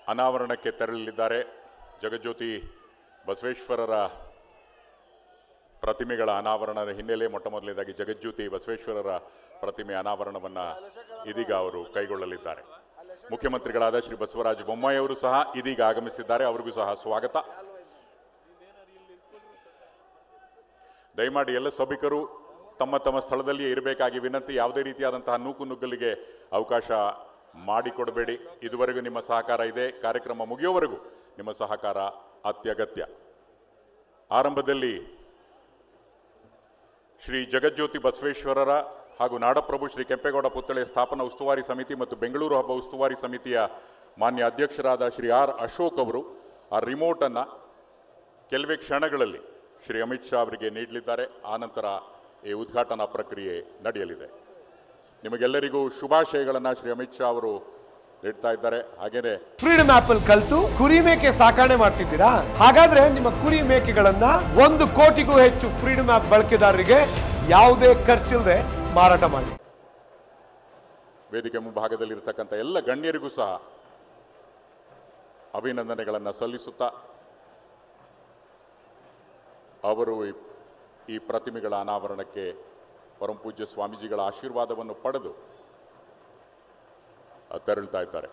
ಅನಾವರಣಕ್ಕೆ ತೆರಳಲಿದ್ದಾರೆ ಜಗಜ್ಯೋತಿ ಬಸವೇಶ್ವರರ ಪ್ರತಿಮೆಗಳ ಅನಾವರಣದ ಹಿನ್ನೆಲೆ ಮೊಟ್ಟ ಮೊದಲನೇದಾಗಿ ಜಗಜ್ಯೋತಿ ಬಸವೇಶ್ವರರ ಪ್ರತಿಮೆ ಅನಾವರಣವನ್ನು ಇದೀಗ ಅವರು ಕೈಗೊಳ್ಳಲಿದ್ದಾರೆ ಮುಖ್ಯಮಂತ್ರಿಗಳಾದ ಶ್ರೀ ಬಸವರಾಜ ಬೊಮ್ಮಾಯಿ ಅವರು ಸಹ ಇದೀಗ ಆಗಮಿಸಿದ್ದಾರೆ ಅವರಿಗೂ ಸಹ ಸ್ವಾಗತ ದಯಮಾಡಿ ಎಲ್ಲ ಸಭಿಕರು ತಮ್ಮ ತಮ್ಮ ಸ್ಥಳದಲ್ಲಿಯೇ ಇರಬೇಕಾಗಿ ವಿನಂತಿ ಯಾವುದೇ ರೀತಿಯಾದಂತಹ ನೂಕು ನುಗ್ಗಲಿಗೆ ಅವಕಾಶ ಮಾಡಿಕೊಡಬೇಡಿ ಇದುವರೆಗೂ ನಿಮ್ಮ ಸಹಕಾರ ಇದೆ ಕಾರ್ಯಕ್ರಮ ಮುಗಿಯೋವರೆಗೂ ನಿಮ್ಮ ಸಹಕಾರ ಅತ್ಯಗತ್ಯ ಆರಂಭದಲ್ಲಿ ಶ್ರೀ ಜಗಜ್ಯೋತಿ ಬಸವೇಶ್ವರರ ಹಾಗೂ ನಾಡಪ್ರಭು ಶ್ರೀ ಕೆಂಪೇಗೌಡ ಪುತ್ಥಳಿ ಸ್ಥಾಪನಾ ಉಸ್ತುವಾರಿ ಸಮಿತಿ ಮತ್ತು ಬೆಂಗಳೂರು ಹಬ್ಬ ಉಸ್ತುವಾರಿ ಸಮಿತಿಯ ಮಾನ್ಯ ಅಧ್ಯಕ್ಷರಾದ ಶ್ರೀ ಆರ್ ಅಶೋಕ್ ಅವರು ಆ ರಿಮೋಟನ್ನು ಕೆಲವೇ ಕ್ಷಣಗಳಲ್ಲಿ ಶ್ರೀ ಅಮಿತ್ ಶಾ ಅವರಿಗೆ ನೀಡಲಿದ್ದಾರೆ ಆನಂತರ ಈ ಉದ್ಘಾಟನಾ ಪ್ರಕ್ರಿಯೆ ನಡೆಯಲಿದೆ ನಿಮಗೆಲ್ಲರಿಗೂ ಶುಭಾಶಯಗಳನ್ನು ಶ್ರೀ ಅಮಿತ್ ಶಾ ಅವರು ನೀಡ್ತಾ ಇದ್ದಾರೆ ಹಾಗೇನೆ ಫ್ರೀಡಮ್ ಆಪ್ ಅಲ್ಲಿ ಕಲ್ತು ಕುರಿ ಮೇಕೆ ಸಾಕಣೆ ಮಾಡ್ತಿದ್ದೀರಾ ಹಾಗಾದ್ರೆ ನಿಮ್ಮ ಕುರಿ ಮೇಕೆಗಳನ್ನ ಒಂದು ಕೋಟಿಗೂ ಹೆಚ್ಚು ಫ್ರೀಡಮ್ ಆಪ್ ಬಳಕೆದಾರರಿಗೆ ಯಾವುದೇ ಖರ್ಚಿಲ್ಲದೆ ಮಾರಾಟ ಮಾಡಿ ವೇದಿಕೆ ಮುಂಭಾಗದಲ್ಲಿರ್ತಕ್ಕಂಥ ಎಲ್ಲ ಗಣ್ಯರಿಗೂ ಸಹ ಅಭಿನಂದನೆಗಳನ್ನು ಸಲ್ಲಿಸುತ್ತಾ ಅವರು ಈ- ಈ ಪ್ರತಿಮೆಗಳ ಅನಾವರಣಕ್ಕೆ ಪರಮಪೂಜ್ಯ ಸ್ವಾಮೀಜಿಗಳ ಆಶೀರ್ವಾದವನ್ನು ಪಡೆದು ಆ, ತೆರಳ್ತಾ ಇದ್ದಾರೆ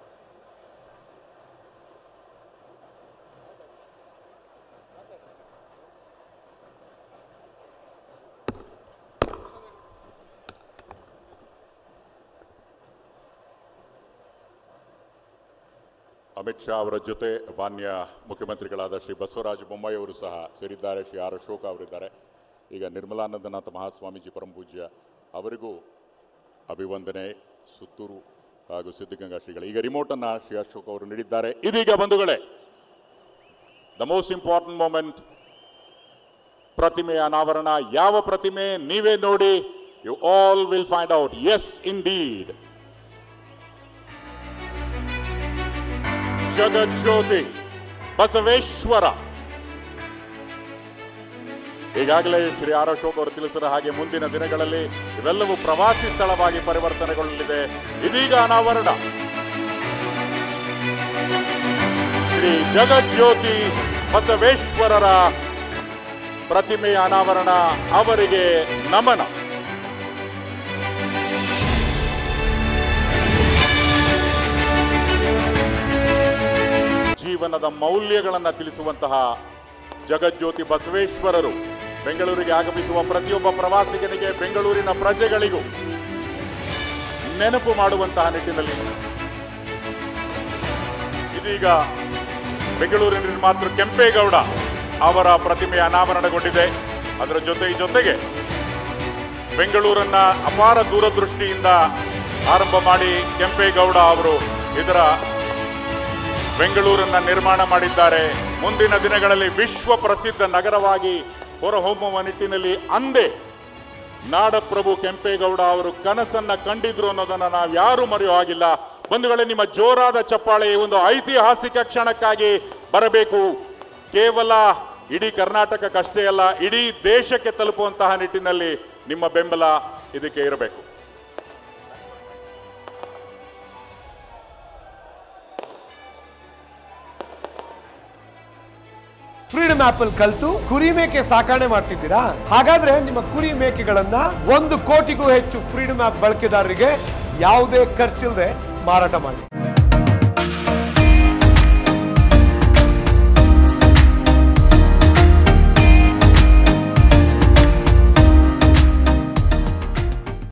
ಅಮಿತ್ ಶಾ ಅವರ ಜೊತೆ ಮಾನ್ಯ ಮುಖ್ಯಮಂತ್ರಿಗಳಾದ ಶ್ರೀ ಬಸವರಾಜ ಬೊಮ್ಮಾಯಿ ಅವರು ಸಹ ಸೇರಿದ್ದಾರೆ ಶ್ರೀ ಆರ್ ಅಶೋಕ ಅವರಿದ್ದಾರೆ ಈಗ ನಿರ್ಮಲಾನಂದನಾಥ ಮಹಾಸ್ವಾಮೀಜಿ ಪರಮಪೂಜ್ಯ ಅವರಿಗೂ ಅಭಿವಂದನೆ ಸುತ್ತೂರು ಹಾಗೂ ಸಿದ್ಧಗಂಗಾ ಶ್ರೀಗಳು ಈಗ ರಿಮೋಟನ್ನು ಶ್ರೀ ಅಶೋಕ್ ಅವರು ನೀಡಿದ್ದಾರೆ ಇದೀಗ ಬಂಧುಗಳೇ ದ ಮೋಸ್ಟ್ ಇಂಪಾರ್ಟೆಂಟ್ ಮೂಮೆಂಟ್ ಪ್ರತಿಮೆಯ ಅನಾವರಣ ಯಾವ ಪ್ರತಿಮೆ ನೀವೇ ನೋಡಿ you all will find out as indeed ಡೀಡ್ ಜಗಜ್ಯೋತಿ ಬಸವೇಶ್ವರ ಈಗಾಗಲೇ ಶ್ರೀ ಆರ್ ಅಶೋಕ್ ಅವರು ತಿಳಿಸಿದ ಹಾಗೆ ಮುಂದಿನ ದಿನಗಳಲ್ಲಿ ಇವೆಲ್ಲವೂ ಪ್ರವಾಸಿ ಸ್ಥಳವಾಗಿ ಪರಿವರ್ತನೆಗೊಳ್ಳಲಿದೆ ಇದೀಗ ಅನಾವರಣ ಶ್ರೀ ಜಗಜ್ಯೋತಿ ಬಸವೇಶ್ವರರ ಪ್ರತಿಮೆಯ ಅನಾವರಣ ಅವರಿಗೆ ನಮನ ಜೀವನದ ಮೌಲ್ಯಗಳನ್ನು ತಿಳಿಸುವಂತಹ ಜಗಜ್ಯೋತಿ ಬಸವೇಶ್ವರರು ಬೆಂಗಳೂರಿಗೆ ಆಗಮಿಸುವ ಪ್ರತಿಯೊಬ್ಬ ಪ್ರವಾಸಿಗನಿಗೆ ಬೆಂಗಳೂರಿನ ಪ್ರಜೆಗಳಿಗೂ ನೆನಪು ಮಾಡುವಂತಹ ನಿಟ್ಟಿನಲ್ಲಿ ಇದೀಗ ಬೆಂಗಳೂರಿನ ನಿರ್ಮಾತೃ ಕೆಂಪೇಗೌಡ ಅವರ ಪ್ರತಿಮೆ ಅನಾವರಣಗೊಂಡಿದೆ ಅದರ ಜೊತೆ ಜೊತೆಗೆ ಬೆಂಗಳೂರನ್ನ ಅಪಾರ ದೂರದೃಷ್ಟಿಯಿಂದ ಆರಂಭ ಮಾಡಿ ಕೆಂಪೇಗೌಡ ಅವರು ಇದರ ಬೆಂಗಳೂರನ್ನ ನಿರ್ಮಾಣ ಮಾಡಿದ್ದಾರೆ ಮುಂದಿನ ದಿನಗಳಲ್ಲಿ ವಿಶ್ವ ಪ್ರಸಿದ್ಧ ನಗರವಾಗಿ ಹೊರಹೊಮ್ಮುವ ನಿಟ್ಟಿನಲ್ಲಿ ಅಂದೇ ನಾಡಪ್ರಭು ಕೆಂಪೇಗೌಡ ಅವರು ಕನಸನ್ನ ಕಂಡಿದ್ರು ಅನ್ನೋದನ್ನ ನಾವು ಯಾರು ಮರೆಯೋ ಹಾಗಿಲ್ಲ ಬಂಧುಗಳೇ ನಿಮ್ಮ ಜೋರಾದ ಚಪ್ಪಾಳೆ ಈ ಒಂದು ಐತಿಹಾಸಿಕ ಕ್ಷಣಕ್ಕಾಗಿ ಬರಬೇಕು ಕೇವಲ ಇಡೀ ಕರ್ನಾಟಕಕ್ಕಷ್ಟೇ ಅಲ್ಲ ಇಡೀ ದೇಶಕ್ಕೆ ತಲುಪುವಂತಹ ನಿಟ್ಟಿನಲ್ಲಿ ನಿಮ್ಮ ಬೆಂಬಲ ಇದಕ್ಕೆ ಇರಬೇಕು ಫ್ರೀಡಮ್ ಆಪ್ ಅಲ್ಲಿ ಕಲ್ತು ಕುರಿ ಮೇಕೆ ಸಾಕಣೆ ಮಾಡ್ತಿದ್ದೀರಾ ಹಾಗಾದ್ರೆ ನಿಮ್ಮ ಕುರಿ ಮೇಕೆಗಳನ್ನ ಒಂದು ಕೋಟಿಗೂ ಹೆಚ್ಚು ಫ್ರೀಡಮ್ ಆಪ್ ಬಳಕೆದಾರರಿಗೆ ಯಾವುದೇ ಖರ್ಚಿಲ್ಲದೆ ಮಾರಾಟ ಮಾಡಿ